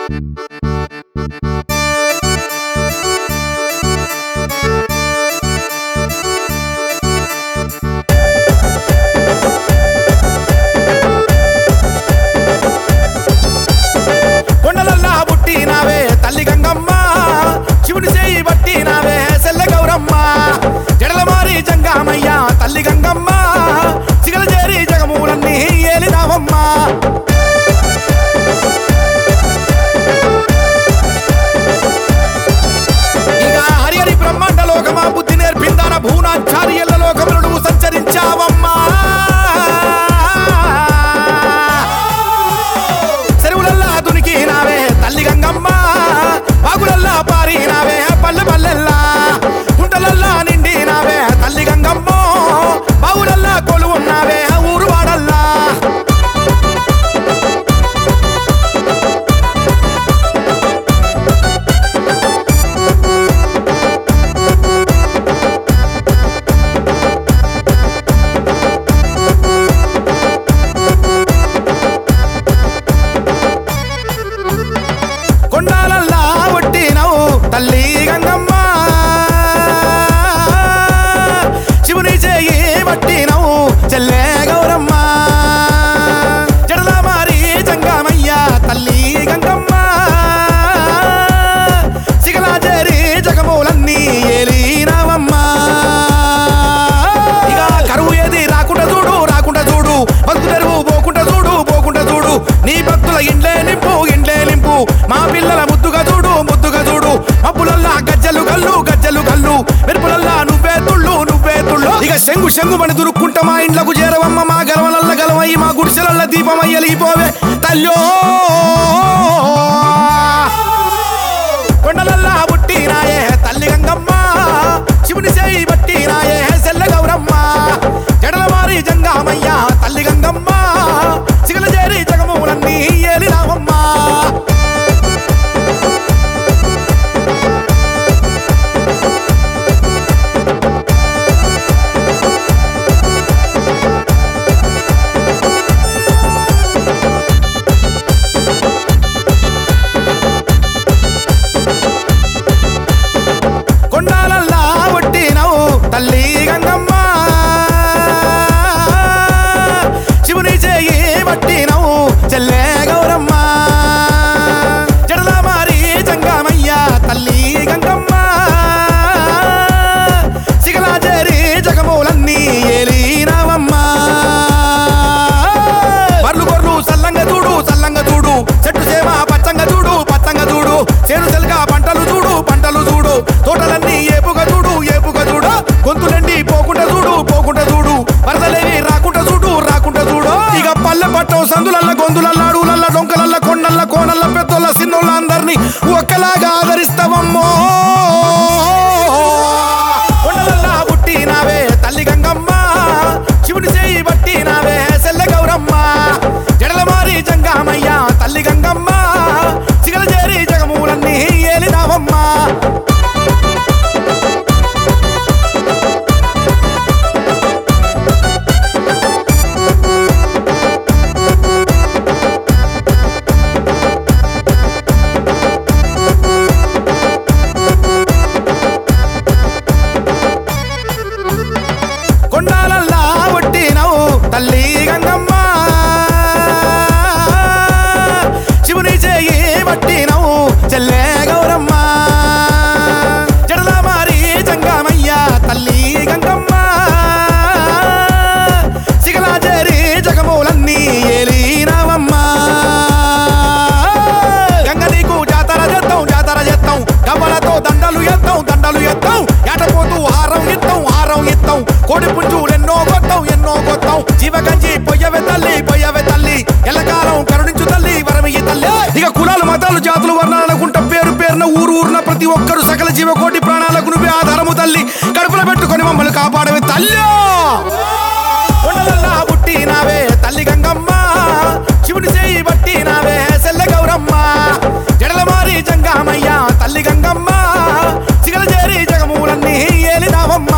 కొండలల్లా పుట్టినావే తల్లి గంగమ్మ శివుని చేయి పట్టినావే సెల్ల గౌరమ్మ జడల మారి జంగామయ్య తల్లి గంగమ్మ సిగల చేరి జగమూలన్నీ ఏలినావమ్మ ఇక హరిహరి బ్రహ్మాండ లోకమా బుద్ధి నేర్పిందాన భూనాచార్యల లోకములు నువ్వు సంచరించావమ్మా చెరువులల్లా దునికినావే తల్లి గంగమ్మ బాగులల్లా పారినావే పల్లె పల్లెల్లా గుంటలల్లా నిండినావే తల్లి గంగమ్మ బావులల్లా కొలు ఉన్నావే ఊరు వాడల్లా కొండాలల్లా ఒట్టినవు తల్లి గంగమ్మ శివుని చేయి పట్టినవు చెల్లె గౌరమ్మ జడల మారి జంగమయ్య తల్లి గంగమ్మ సిగలా చేరి జగములన్నీ ఏలినావమ్మ ఇక కరువు ఏది రాకుండా చూడు రాకుండా చూడు భక్తు తెరువు పోకుండా చూడు పోకుండా చూడు నీ భక్తుల ఇండ్లే నింపు ఇండ్లే నింపు మా పిల్లల ముద్దుగా చూడు ముద్దుగా చూడు మబ్బులల్లా గజ్జలు గల్లు గజ్జలు గల్లు మెరుపులల్లా నువ్వే తుళ్ళు నువ్వే తుళ్ళు ఇక శంగు శంగు మని దురుక్కుంటా మా ఇండ్లకు చేరవమ్మ మా గలవలల్ల గలవయ్యి మా గుడిసెలల్ల దీపమయ్యలిగిపోవే తల్లి కొండలల్లా పుట్టినాయే తల్లి గంగమ్మ శివుని చేయి పట్టినాయే సెల్ల గౌరమ్మ జడల మారి జంగామయ్య తల్లి గంగమ్మ సిగల చేరి జగములన్నీ ఏలినావమ్మ కొండాలల్లా ఒట్టినవు తల్లి గంగమ్మ శివుని చేయి పట్టినవు చెల్లె గౌరమ్మ జడల మారి జంగమయ్య తల్లి గంగమ్మ సిగలా చేరి జగములన్నీ ఏలినావమ్మ బర్లు గొర్లు సల్లంగా చూడు సల్లంగా చూడు చెట్టు చేమ పచ్చంగా చూడు పచ్చంగా చూడు చేను చెలగా పంటలు చూడు పంటలు చూడు తోటలన్నీ ఏపుగా చూడు ఏపుగా చూడు గొంతులన్నీ పోకుండా చూడు పోకుండా చూడు వరదలేవి రాకుండా చూడు రాకుండా చూడు ఇక పల్లె పట్టం సందులల్ల గొంతులల్ల అడుగులల్ల డొంకలల్ల కొండల్ల కోనల్ల పెద్దోళ్ళ సిన్నోళ్ళ అందరినీ ఒక్కలాగా ఆదరిస్తావమ్మో కొండలల్లా పుట్టినావే తల్లి గంగమ్మ శివుని చేయి పట్టినావే సెల్ల గౌరమ్మ జడల మారి జంగామయ్య తల్లి గంగమ్మ సిగల చేరి జగమూలన్నీ ఏలినావమ్మ కొండాలల్లా ఒట్టినవు తల్లి గంగమ్మ శివుని చేయి పట్టినవు చెల్లె గౌరమ్మ జడల మారి జంగమయ్య తల్లి గంగమ్మ సిగలా చేరి జగములన్నీ ఏలినావమ్మ గంగ నీకు జాతర చేద్దాం జాతర చేద్దాం గవ్వలతో దండలు ఎత్తాం దండలు ఎత్తాం ఏటపోతూ హారం ఇత్తాం హారం ఇత్తాం కోడి పుంజులు ఎన్నో కొత్తాం ఎన్నో కొత్తాం జీవగంజి పొయ్యవే తల్లి పొయ్యవే తల్లి ఎల్లకాలం కరుణించు తల్లి వరమియ్యి తల్లి ఇక కులాలు మతాలు జాతులు వర్ణాలనుకుంటా పేరు పేరున ఊరు ఊరున ప్రతి ఒక్కరు సకల జీవకోటి ప్రాణాలకు నువ్వే ఆధారము తల్లి కడుపులో పెట్టుకొని మమ్మల్ని కాపాడవే తల్లి కొండలల్లా పుట్టినావే తల్లి గంగమ్మ శివుని చేయి పట్టినావే సెల్ల గౌరమ్మ జడల మారి జంగామయ్య తల్లి గంగమ్మ సిగల చేరి జగమూలన్నీ ఏలినావమ్మ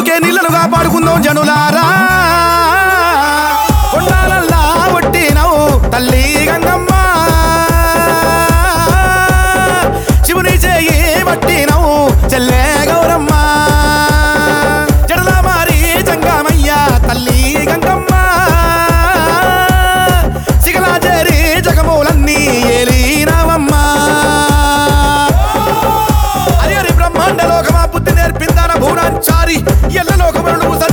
ఇంకే నీళ్ళలుగా పాడుకుందాం జనులారా కొండాలల్లా ఒట్టినవు తల్లి గంగమ్మ శివుని చేయి పట్టినవు చెల్లె గౌరమ్మ జడల మారి జంగమయ్య తల్లి గంగమ్మ సిగలాజేరి జగములన్నీ ఏలినవమ్మా అది హరి బ్రహ్మాండ లోకమా బుద్ధి నేర్పిందాన భూనాచారి ఎల్ల లోకములు